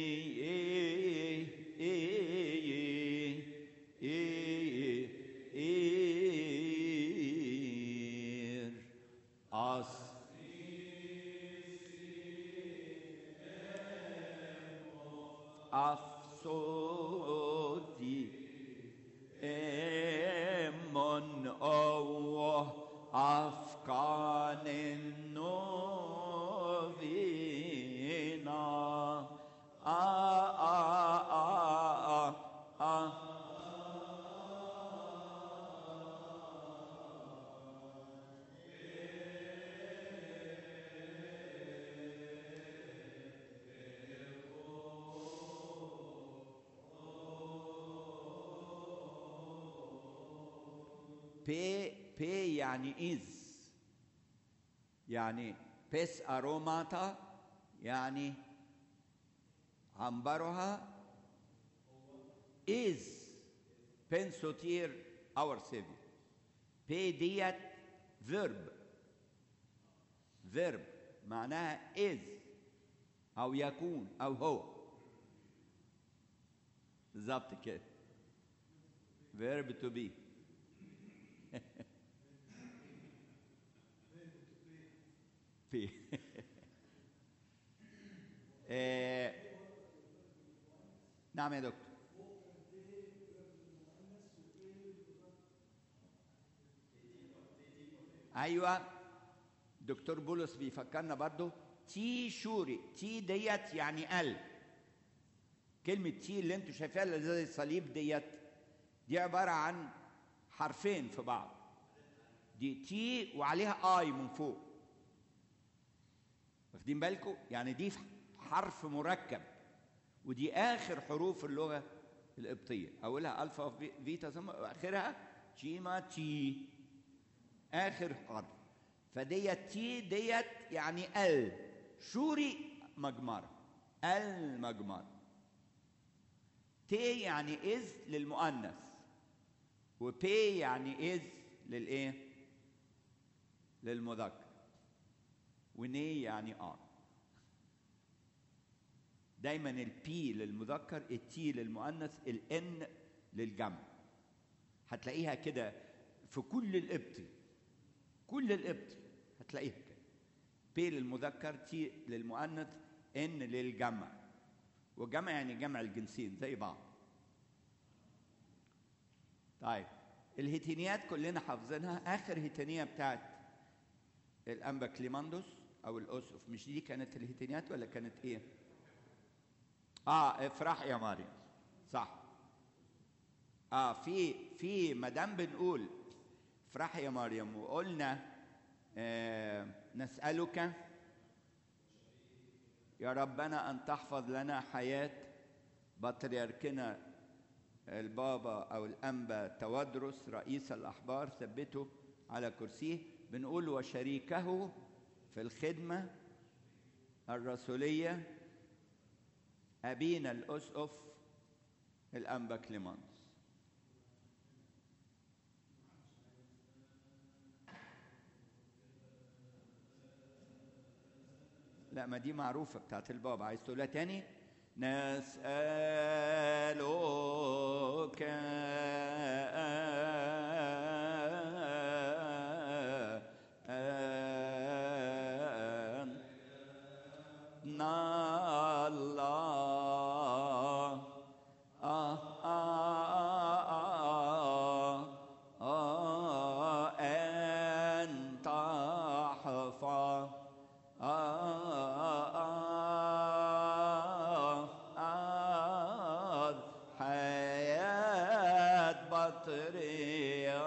ir as afsoti emon o afkanin novina a a a a a بي بي يعني إز يعني بس أروماتا يعني عنبرها إز بنسوتير اور سيفي بي ديت فيرب فيرب معناها إز أو يكون أو هو بالظبط كده فيرب تو بي في آه، نعم يا دكتور ايوه دكتور بولس بيفكرنا برضو تي شوري تي ديت يعني ال كلمة تي اللي انتوا شايفاها اللي زي الصليب ديت دي عبارة عن حرفين في بعض دي تي وعليها اي من فوق واخدين بالكم يعني دي حرف مركب ودي اخر حروف اللغه القبطيه اولها الفا فيتا ثم اخرها جيما تي اخر حرف فديت تي ديت يعني ال شوري مجمرة المجمرة تي يعني إذ للمؤنث وبي يعني إذ للإيه؟ للمذكر وني يعني آر دايما البي للمذكر التي للمؤنث الان للجمع هتلاقيها كده في كل القبطي كل القبطي هتلاقيها كده بي للمذكر تي للمؤنث ان للجمع وجمع يعني جمع الجنسين زي بعض طيب الهيتينيات كلنا حافظينها اخر هيتينيه بتاعت الانبا كليماندوس او الاسقف مش دي كانت الهيتينيات ولا كانت ايه اه افرح يا مريم صح اه في في ما دام بنقول افرح يا مريم وقلنا آه نسالك يا ربنا ان تحفظ لنا حياه بطريركنا البابا او الانبا تودرس رئيس الاحبار ثبته على كرسيه بنقول وشريكه في الخدمه الرسوليه أبينا الأسقف الأنبا كليمانس لا ما دي معروفة بتاعت البابا عايز تقولها تاني نسألك أن الله آه آه آه آه أن تحفظ آه آه حياة بطرية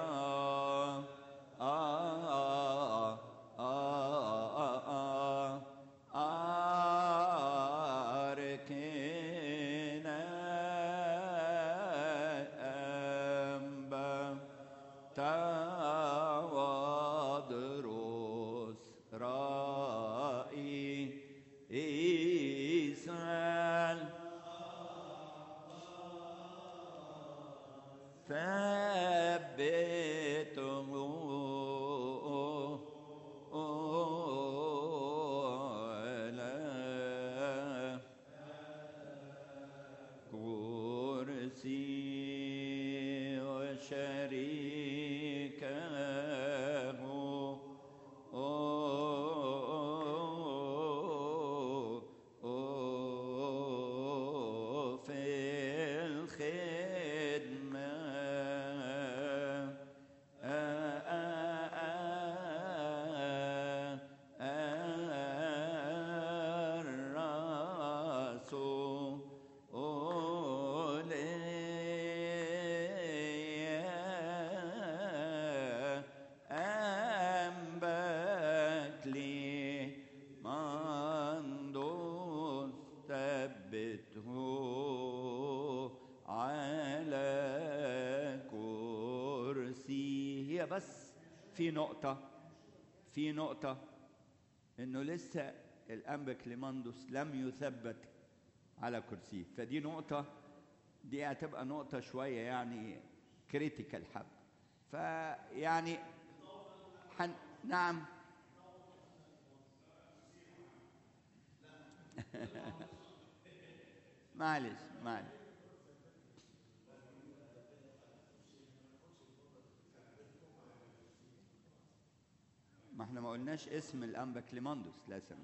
آه آه أركنا أنبا تودرس رأي إسرائيل ثبته على كرسي وشريكه في الخدمة الرسول أنبت لي مندوس ثبته على كرسي هي بس في نقطة في نقطة إنه لسه الأنبا كليماندوس لم يثبت على كرسيه فدي نقطة دي هتبقى نقطة شوية يعني كريتيكال حب فيعني حن نعم معلش معلش ما احنا ما قلناش اسم الانبا كليماندوس لازم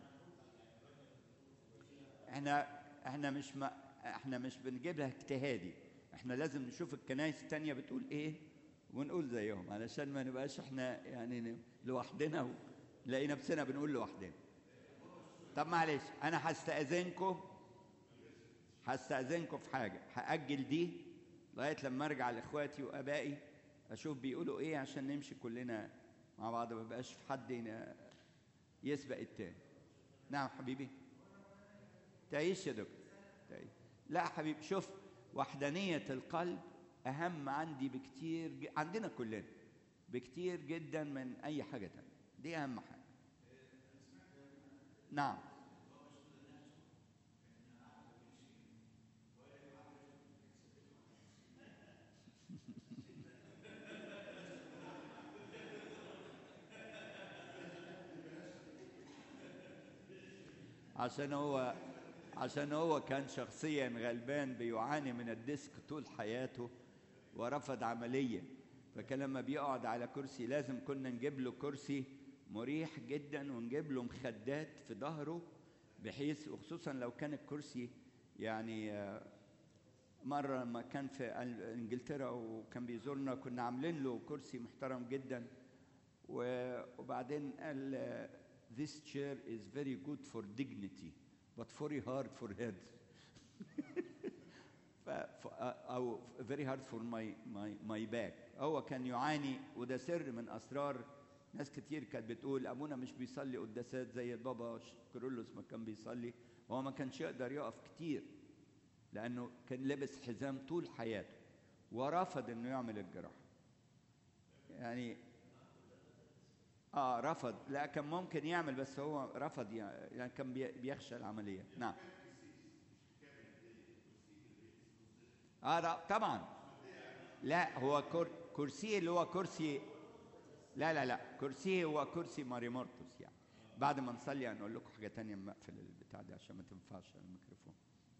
احنا احنا مش ما احنا مش بنجيبها اجتهادي احنا لازم نشوف الكنائس التانية بتقول ايه ونقول زيهم علشان ما نبقاش احنا يعني لوحدنا نلاقي نفسنا بنقول لوحدنا طب معلش انا هستأذنكم هستأذنكم في حاجة هأجل دي لغاية لما ارجع لاخواتي وابائي اشوف بيقولوا ايه عشان نمشي كلنا مع بعض ما بقاش في حد ين- يسبق التاني نعم حبيبي تعيش يا دكتور تعيش لا حبيبي شوف وحدانية القلب أهم عندي بكتير ج- عندنا كلنا بكتير جدا من أي حاجة تانية دي أهم حاجة نعم عشان هو عشان هو كان شخصيا غلبان بيعاني من الديسك طول حياته ورفض عملية فكان لما بيقعد على كرسي لازم كنا نجيب له كرسي مريح جدا ونجيب له مخدات في ظهره بحيث وخصوصا لو كان الكرسي يعني آه، مرة لما كان في انجلترا وكان بيزورنا كنا عاملين له كرسي محترم جدا و- وبعدين قال آه، this chair is very good for dignity but very hard for head ف, ف, او very hard for my my my back هو كان يعاني وده سر من اسرار ناس كتير كانت بتقول ابونا مش بيصلي قداسات زي البابا كيرلس ما كان بيصلي هو ما كانش يقدر يقف كتير لانه كان لابس حزام طول حياته ورفض انه يعمل الجراحه يعني اه رفض لا كان ممكن يعمل بس هو رفض يعني يعني كان بي- بيخشى العمليه نعم اه لا طبعا لا هو كر... كرسي اللي هو كرسي لا لا لا كرسي هو كرسي ماري مورتوس يعني بعد ما نصلي هنقول لكم حاجه تانية اما اقفل البتاع ده عشان ما تنفعش الميكروفون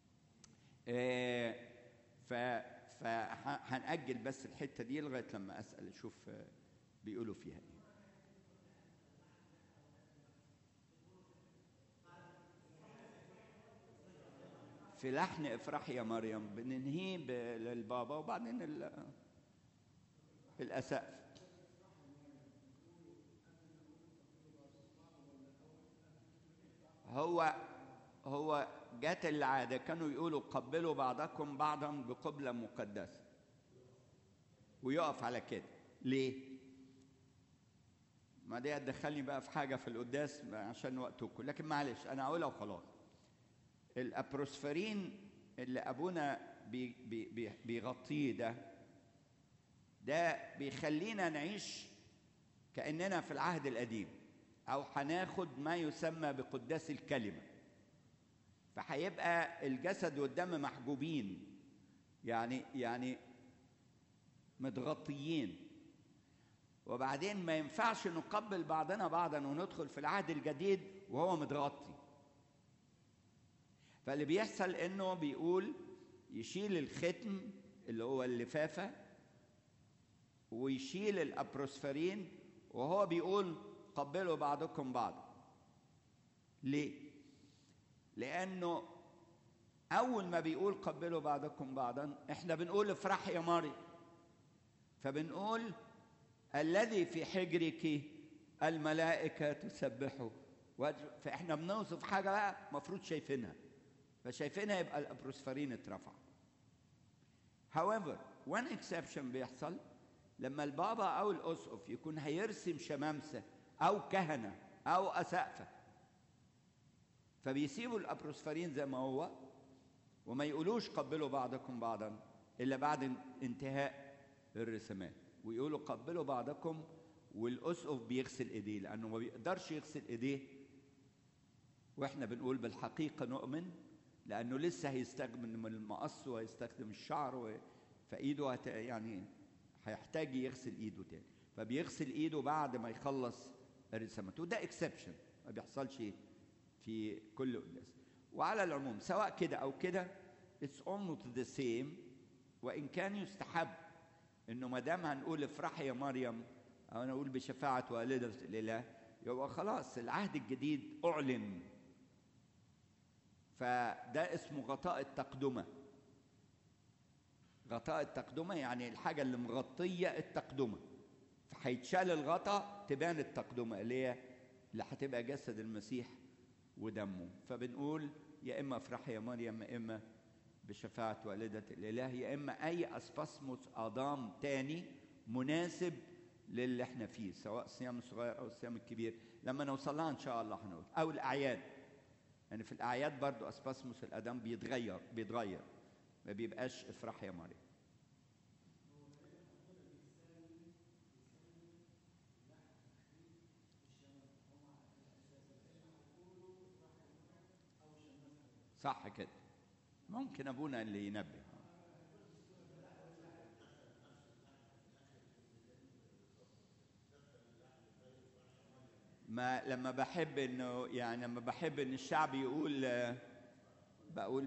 آه ف فهنأجل بس الحته دي لغايه لما اسال اشوف آه، بيقولوا فيها ايه في لحن افرح يا مريم بننهيه ب- للبابا وبعدين ال- الاسقف هو هو جت العاده كانوا يقولوا قبلوا بعضكم بعضا بقبله مقدسه ويقف على كده ليه؟ ما دي هتدخلني بقى في حاجه في القداس عشان وقتكم لكن معلش انا هقولها وخلاص الابروسفرين اللي ابونا بي بي بي بيغطيه ده ده بيخلينا نعيش كاننا في العهد القديم او هناخد ما يسمى بقداس الكلمه فهيبقى الجسد والدم محجوبين يعني يعني متغطيين وبعدين ما ينفعش نقبل بعضنا بعضا وندخل في العهد الجديد وهو متغطي فاللي بيحصل انه بيقول يشيل الختم اللي هو اللفافه ويشيل الابروسفرين وهو بيقول قبلوا بعضكم بعضا ليه لانه اول ما بيقول قبلوا بعضكم بعضا احنا بنقول افرح يا مريم فبنقول الذي في حجرك الملائكه تسبحه وأج- فاحنا بنوصف حاجه بقى المفروض شايفينها فشايفينها يبقى الابروسفرين اترفع however one exception بيحصل لما البابا او الاسقف يكون هيرسم شمامسه او كهنه او اسقفه فبيسيبوا الابروسفرين زي ما هو وما يقولوش قبلوا بعضكم بعضا الا بعد انتهاء الرسمات ويقولوا قبلوا بعضكم والاسقف بيغسل ايديه لانه ما بيقدرش يغسل ايديه واحنا بنقول بالحقيقه نؤمن لانه لسه هيستخدم المقص وهيستخدم الشعر و... فايده هت... يعني هيحتاج يغسل ايده تاني فبيغسل ايده بعد ما يخلص الرسمات وده اكسبشن ما بيحصلش في كل قداس وعلى العموم سواء كده او كده it's almost the same وان كان يستحب انه ما دام هنقول افرحي يا مريم او نقول بشفاعه والده الاله يبقى خلاص العهد الجديد اعلن فده اسمه غطاء التقدمه غطاء التقدمه يعني الحاجه اللي مغطيه التقدمه فهيتشال الغطاء تبان التقدمه اللي هي اللي هتبقى جسد المسيح ودمه فبنقول يا اما افرحي يا مريم يا اما بشفاعة والدة الإله يا إما أي أسباسموس أضام تاني مناسب للي احنا فيه سواء الصيام الصغير أو الصيام الكبير لما نوصل لها إن شاء الله هنقول أو الأعياد يعني في الأعياد برضو أسباسموس الأدام بيتغير بيتغير ما بيبقاش افرح يا مريم صح كده ممكن ابونا اللي ينبه لما لما بحب انه يعني لما بحب ان الشعب يقول آه، بقول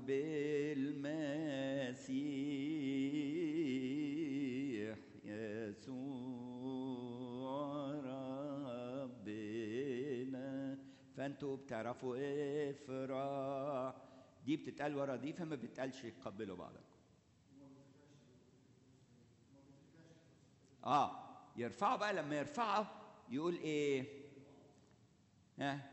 بالمسيح يسوع ربنا فانتوا بتعرفوا افرح دي بتتقال ورا دي فما بتقالش قبلوا بعضكم اه يرفعوا بقى لما يرفعوا يقول ايه ها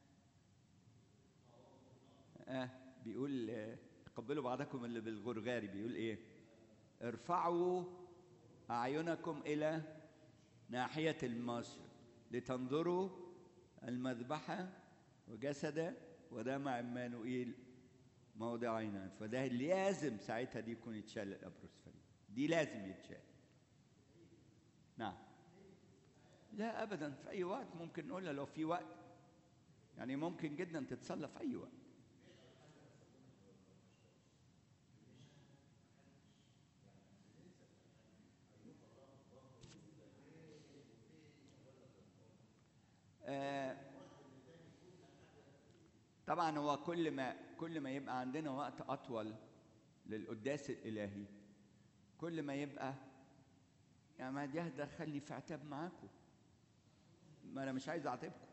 ها بيقول آه، قبلوا بعضكم اللي بالغرغاري بيقول ايه ارفعوا اعينكم الى ناحيه المشرق لتنظروا المذبحه وجسد ودم عمانوئيل موضعين فده لازم ساعتها دي يكون يتشال الابروسفرين دي لازم يتشال نعم لا ابدا في اي وقت ممكن نقولها لو في وقت يعني ممكن جدا تتصلى في اي وقت آه، طبعا هو كل ما كل ما يبقى عندنا وقت اطول للقداس الالهي كل ما يبقى يا ما دي هتدخلني في عتاب معاكم ما انا مش عايز اعاتبكم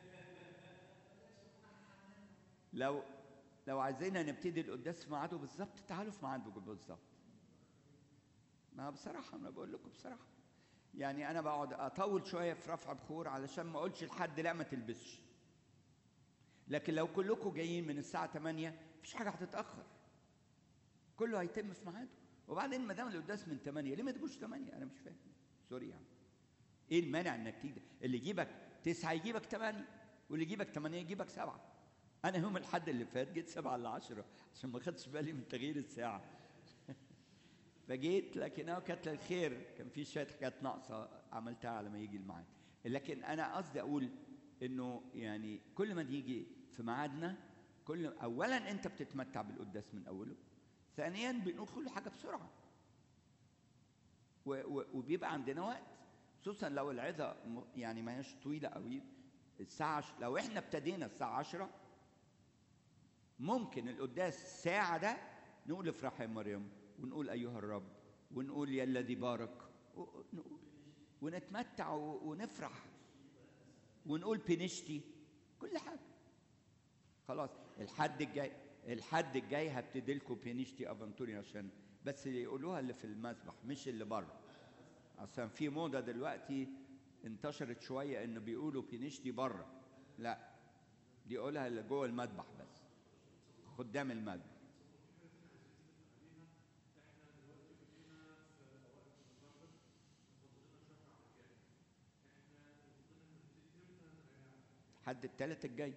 لو لو عايزيننا نبتدي القداس في ميعاده بالظبط تعالوا في ميعاده بالظبط ما بصراحه انا بقول لكم بصراحه يعني انا بقعد اطول شويه في رفع بخور علشان ما اقولش لحد لا ما تلبسش لكن لو كلكم جايين من الساعه 8 مفيش حاجه هتتاخر كله هيتم في ميعاده وبعدين ما دام القداس من 8 ليه ما تجوش 8 انا مش فاهم سوري يعني ايه المانع انك تيجي اللي يجيبك 9 يجيبك 8 واللي يجيبك 8 يجيبك 7 انا يوم الحد اللي فات جيت 7 ل 10 عشان ما خدتش بالي من تغيير الساعه فجيت لكن هو كانت للخير كان في شويه حاجات ناقصه عملتها على ما يجي الميعاد لكن انا قصدي اقول انه يعني كل ما نيجي في ميعادنا كل اولا انت بتتمتع بالقداس من اوله ثانيا بنقول كل حاجه بسرعه و و وبيبقى عندنا وقت خصوصا لو العظه م- يعني ما هيش طويله قوي الساعه عش... لو احنا ابتدينا الساعه 10 ممكن القداس ساعه ده نقول افرح يا مريم ونقول ايها الرب ونقول يا الذي بارك و- نقول ونتمتع و- ونفرح ونقول بنشتي كل حاجه خلاص الحد الجاي الحد الجاي هبتدي لكم بينشتي افنتوري عشان بس اللي يقولوها اللي في المسبح مش اللي بره عشان في موضه دلوقتي انتشرت شويه انه بيقولوا بينشتي بره لا دي يقولها اللي جوه المذبح بس خدام المذبح حد التالت الجاي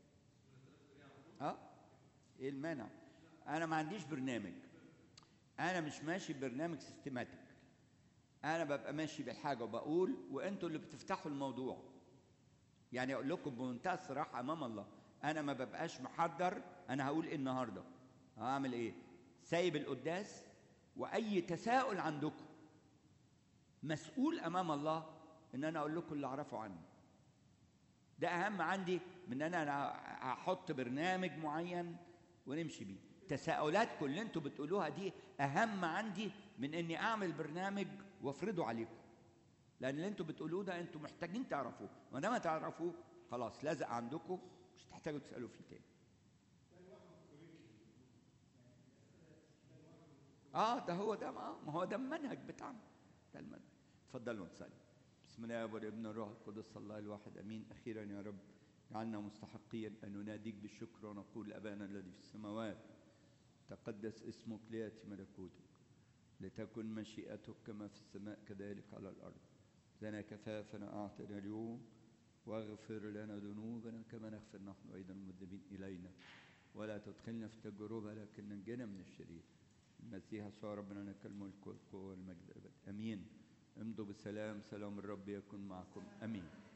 اه ايه المانع انا ما عنديش برنامج انا مش ماشي ببرنامج سيستماتيك انا ببقى ماشي بالحاجه وبقول وانتوا اللي بتفتحوا الموضوع يعني اقول لكم بمنتهى الصراحه امام الله انا ما ببقاش محضر انا هقول ايه النهارده هعمل ايه سايب القداس واي تساؤل عندكم مسؤول امام الله ان انا اقول لكم اللي اعرفه عني ده اهم عندي من ان انا هحط برنامج معين ونمشي بيه تساؤلاتكم اللي انتوا بتقولوها دي اهم عندي من اني اعمل برنامج وافرضه عليكم لان اللي انتوا بتقولوه ده انتوا محتاجين تعرفوه ما دام تعرفوه خلاص لازق عندكم مش هتحتاجوا تسالوا فيه تاني اه ده هو ده ما ما هو ده المنهج بتاعنا ده المنهج اتفضلوا نصلي بسم الله والابن والروح القدس الله الواحد امين اخيرا يا رب جعلنا مستحقين ان نناديك بالشكر ونقول ابانا الذي في السماوات تقدس اسمك لياتي ملكوتك لتكن مشيئتك كما في السماء كذلك على الارض لنا كفافنا اعطنا اليوم واغفر لنا ذنوبنا كما نغفر نحن ايضا المذنبين الينا ولا تدخلنا في تجربه لكن نجنا من الشرير المسيح يسوع ربنا لك الملك والقوه والمجد الابد امين امضوا بسلام سلام الرب يكن معكم امين